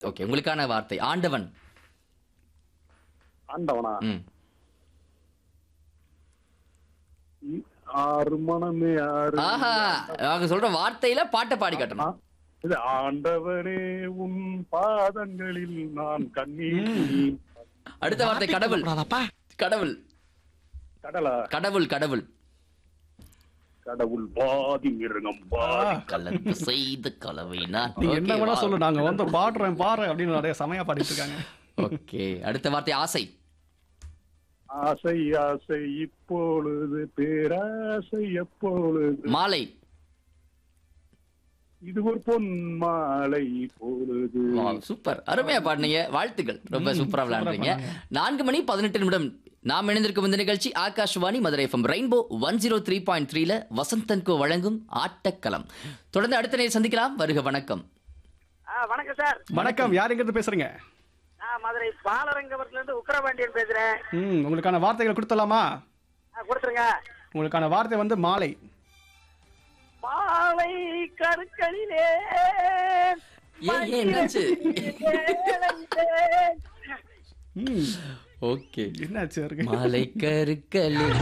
Okay உங்களுக்கான வார்த்தை ஆண்டவன் ஆண்டவனா ம் இ- ஆறு மனமே ஆறு ஆஹா நாங்க சொல்ற வார்த்தையில பாட்டை பாடி காட்டணும் இது ஆண்டவனே உன் பாதங்களில் நான் கண்ணீர் அடுத்த வார்த்தை கடவுள் கடவுள் கடலா கடவுள் கடவுள் கடவுள் பாதி மிருகம் பாதி கலந்து செய்த கலவை நான் நீங்க என்ன Okay, வேணா wow. சொல்லு நாங்க வந்து பாடுறேன் பாரு அப்படின்னு நிறைய சமயா பாடிட்டு இருக்காங்க ஓகே அடுத்த வார்த்தை ஆசை ஆசை ஆசை இப்பொழுது பேராசை எப்பொழுது மாலை இது ஒரு பொன் மாலை பொழுது Wow, சூப்பர் அருமையா பாடுனீங்க வாழ்த்துக்கள் ரொம்ப சூப்பரா விளையாடுறீங்க நான்கு மணி பதினெட்டு நிமிடம் நாம் இணைந்திருக்கும் இந்த நிகழ்ச்சி Akashvani Madurai FM rainbow one zero three point த்ரீல வசந்தன்கோ வழங்கும் ஆட்டக்களம் தொடர்ந்து அடுத்த நேரம் சந்திக்கலாம் வருக வணக்கம் ஆ வணக்கம் சார் வணக்கம் யார் எங்கிருந்து பேசுறீங்க நான் மதுரை பாலரங்கபுரத்துல இருந்து உக்கரபாண்டியன் பேசுறேன் ம் உங்களுக்கான வார்த்தைகள் கொடுத்தலாமா ஆ, கொடுத்துருங்க உங்களுக்கான வார்த்தை வந்து மாலை மாலை கருக்களிலே ஏன், ஏன், என்னாச்சு? மகிழ்ந்தேன். ம் ஓகே என்னாச்சு இருக்கு மாலை கருக்களில்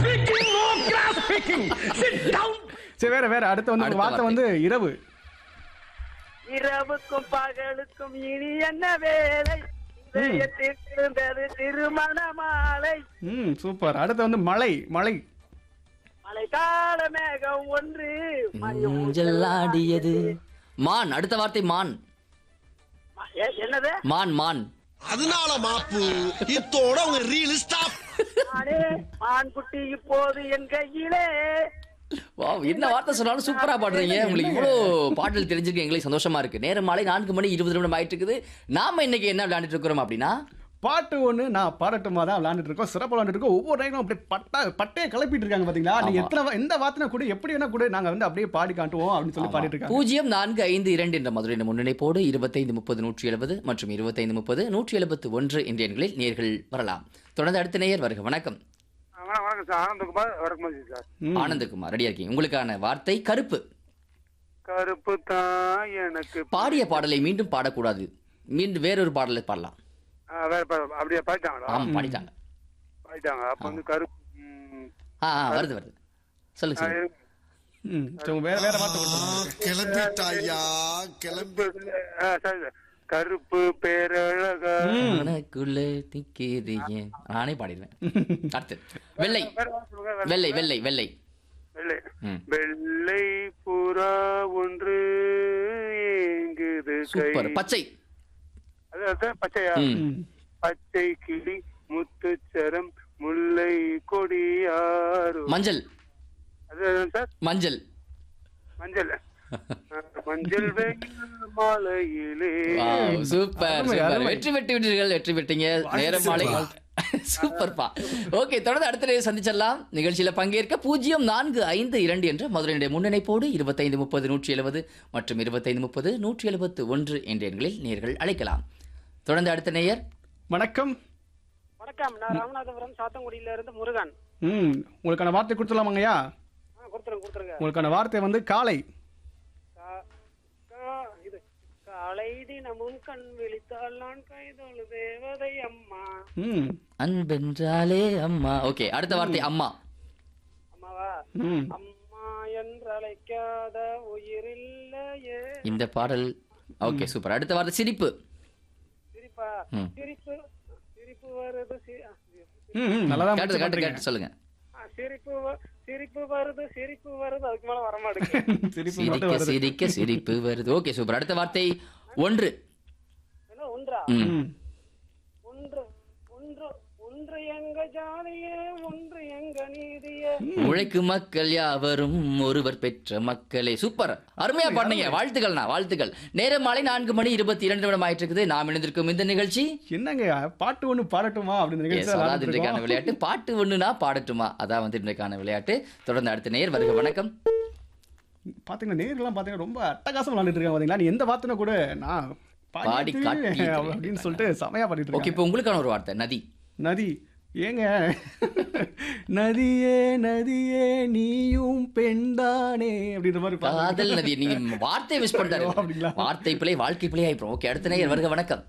சரி வேற வேற அடுத்து வந்து அடுத்த வார்த்தை வார்த்தை. வந்து இரவு இரவுக்கும் பகலுக்கும் இனி என்ன வேலை இதயத்தில் இருந்தது திருமண மாலை ம் சூப்பர் அடுத்து வந்து மலை மலை மழைக்கால மேகம் ஒன்று ஊஞ்சல் ஆடியது மான் அடுத்த வார்த்தை மான் ஏ- என்னது மான் மான் அதனால மாப்பு இத்தோட உங்க ரீல் ஸ்டாப் நானே மான் குட்டி இப்போது என் கையிலே வாவ் என்ன வார்த்தை சொன்னாலும் சூப்பரா பாடுறீங்க உங்களுக்கு இவ்வளோ பாடல் தெரிஞ்சிருக்கு எங்களுக்கு சந்தோஷமா இருக்கு நேரம் மாலை நான்கு மணி இருபது நிமிடம் ஆயிட்டு இருக்குது நாம இன்னைக்கு என்ன விளையாண்டுட்டு இருக்கிறோம் அப்படின்னா பாட்டு ஒண்ணு நான் பாடட்டுமா தான் விளையாண்டுட்டு இருக்கோம் சிறப்பு விளையாண்டுட்டு இருக்கோம் ஒவ்வொரு டைமும் அப்படியே பட்டா பட்டையை கிளப்பிட்டு இருக்காங்க பாத்தீங்களா நீங்க ஆமா. எத்தனை வா- எந்த வார்த்தை கூட எப்படி வேணா கூட நாங்க வந்து அப்படியே பாடி காட்டுவோம் அப்படின்னு சொல்லி பாடிட்டு இருக்காங்க பூஜ்ஜியம் நான்கு ஐந்து இரண்டு என்ற மதுரை முன்னிணைப்போடு இருபத்தைந்து முப்பது நூற்றி எழுபது மற்றும் இருபத்தைந்து முப்பது நூற்றி எழுபத்து ஒன்று என்ற எண்களில் நேர்கள் வரலாம் தொடர்ந்து அடுத்த நேயர் வருக வணக்கம் வணக்கம் சார் ஆனந்தகுமார் வணக்கம் சார் ம். ஆனந்தகுமார் ரெடியா இருக்கீங்க உங்களுக்கான வார்த்தை கருப்பு கருப்பு தான் எனக்கு பாடிய பாடலை மீண்டும் பாடக்கூடாது மீண்டும் வேறொரு பாடலை பாடலாம் ஆ, வேற பா- அப்படியே பாடிட்டாங்களா ஆமா பாடிட்டாங்க பாடிட்டாங்க அப்ப வந்து கருப்பு ம், ஆ ஆ, வருது வருது சொல்லுங்க ஆ, சொல்லுங்க இருக்கு. ம் சரி, வேற வேற வார்த்தை கொடுத்துருங்க. கிளம்பிட்டாயா கிளம்பி ஆ, சரி சார். கருப்பு பேரழகா உனக்குள்ள நிக்கிறீங்க நானே பாடிடுவேன் அடுத்து வெள்ளை வேற வார்த்தை சொல்லுங்க, வேற- வெள்ளை வெள்ளை வெள்ளை வெள்ளை ம். வெள்ளை புறா ஒன்று ஏங்குது கை சூப்பர் பச்சை அது அதான் பச்சையா ம். ம். பச்சை கிளி முத்துச்சரம் முல்லை கொடியாறு மஞ்சள் அது அதான் சார் மஞ்சள் மஞ்சள் மஞ்சள் வெயில் மாலையிலே வாவ், சூப்பர் அருமை, சூப்பர் அருமை. வெற்றி பெற்று விட்டீர்கள் வெற்றி பெற்றீங்க நேரம் மாலை சூப்பர்ப்பா ஓகே தொடர்ந்து அடுத்த நேரம் சந்திச்சிடலாம் நிகழ்ச்சியில பங்கேற்க பூஜ்ஜியம் நான்கு ஐந்து இரண்டு என்ற மதுரையுடைய முன்னணிப்போடு இருபத்தைந்து முப்பது நூற்றி எழுபது மற்றும் இருபத்தைந்து முப்பது நூற்றி எழுபத்து ஒன்று என்ற எண்களில் நேர்கள் அழைக்கலாம் தொடர்ந்து அடுத்த நேயர் வணக்கம் வணக்கம் நான் ராமநாதபுரம் சாத்தங்குடியில இருந்து முருகன் ம் உங்களுக்கான வார்த்தை கொடுத்துடலாமாங்கய்யா ஆ, கொடுத்துருங்க கொடுத்துருங்க உங்களுக்கான வார்த்தை வந்து காலை கா- கா- இது காலை தினமும் கண் விழித்தால் நான் கைதொழு தேவதை அம்மா ம் அன்பென்றாலே அம்மா ஓகே அடுத்த வார்த்தை அம்மா அம்மாவா ம் அம்மா என்று அழைக்காத உயிரில்லையே இந்த பாடல் ஓகே சூப்பர் அடுத்த வார்த்தை சிரிப்பு சிரிப்பா ம். சிரிப்பு சிரிப்பு வருது சி- ஆ, ம் ம், நல்லா தான் கேட்டு முயற்சி கேட்டு பண்றீங்க. கேட்டு சொல்லுங்க ஆ, சிரிப்பு வ- சிரிப்பு வருது சிரிப்பு வருது அதுக்கு மேல வர மாட்டேங்குது சிரிப்பு மட்டும் சிரிக்க வருது சிரிக்க சிரிப்பு வருது ஓகே சூப்பர் அடுத்த வார்த்தை ஒன்று என்ன ஒன்றா ம். ம் ஒன்று ஒன்று ஒன்று எங்க ஜாதியே ஒன்று எங்க நீதியே உழைக்கும் மக்கள் யாவரும் ஒருவர் பெற்ற மக்களே சூப்பர் அருமையா பாடுனீங்க வாழ்த்துக்கள்ண்ணா வாழ்த்துக்கள் நேரம் மாலை நான்கு மணி இருபத்தி இரண்டு நிமிடம் ஆயிட்டு இருக்குது நாம் இணைந்திருக்கும் இந்த நிகழ்ச்சி என்னங்க பாட்டு ஒண்ணு பாடட்டுமா அப்படின்னு Yes, நிகழ்ச்சி அதாவது விளையாடிட்டு இன்றைக்கான இருக்கோம். விளையாட்டு பாட்டு ஒண்ணுனா பாடட்டுமா அதான் வந்து இன்றைக்கான விளையாட்டு தொடர்ந்து அடுத்த நேர் வருக வணக்கம் பாத்தீங்கன்னா நேர்லாம் பாத்தீங்கன்னா ரொம்ப அட்டகாசம் விளையாண்டுட்டு இருக்காங்க பாத்தீங்களா நீ எந்த வார்த்தைனா கூட நான் பாடி பாடிட்டு காட்டி அப்படின்னு சொல்லிட்டு செமையா பாடிட்டு ஓகே இருக்காங்க இப்போ உங்களுக்கான ஒரு வார்த்தை நதி நதி ஏங்க நதியே நதியே நீயும் பெண்தானே அப்படின்ற மாதிரி பாடுறாங்க. காதல் நதி நீங்க வார்த்தையை மிஸ் பண்ணிட்டாரு அப்படிங்களா? வார்த்தை பிழை வாழ்க்கை பிழை ஆயிப்போம் ஓகே அடுத்த நேயர் வருக வணக்கம்